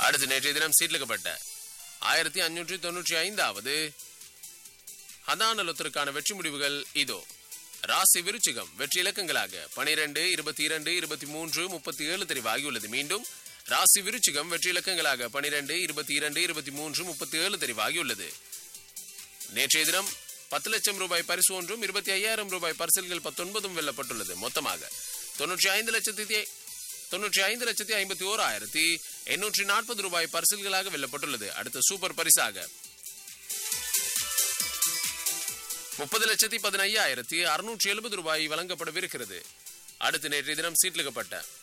அடுத்து நேற்றைய தினம் சீட்லிக்கப்பட்ட ஆயிரத்தி அஞ்சூற்றி தொன்னூற்றி ஐந்தாவது ஹதானலத்திற்கான வெற்றி முடிவுகள் இதோ ராசி விருச்சிகம் வெற்றி இலக்கங்களாக பனிரெண்டு இருபத்தி இரண்டு இருபத்தி மூன்று முப்பத்தி ஏழு தெரிவாகியுள்ளது மீண்டும் ராசி விருச்சிகம் வெற்றி இலக்கங்களாக பனிரெண்டு இருபத்தி இரண்டு இருபத்தி மூன்று முப்பத்தி ஏழு தெரிவாகியுள்ளது நேற்றைய தினம் பத்து லட்சம் ரூபாய் பரிசு ஒன்றும் இருபத்தி ஐயாயிரம் ரூபாய் பரிசல்கள் பத்தொன்பதும் வெல்லப்பட்டுள்ளது மொத்தமாக தொன்னூற்றி ஐந்து லட்சத்தி தொன்னூற்றி ஐந்து லட்சத்தி ஐம்பத்தி ஓராயிரத்தி எண்ணூற்றி நாற்பது ரூபாய் பரிசல்களாக வெல்லப்பட்டுள்ளது அடுத்த சூப்பர் பரிசாக முப்பது லட்சத்தி பதினையாயிரத்தி அறுநூற்றி எழுபது ரூபாய் வழங்கப்படவிருக்கிறது அடுத்து நேற்றைய தினம் சீட்லிக்கப்பட்ட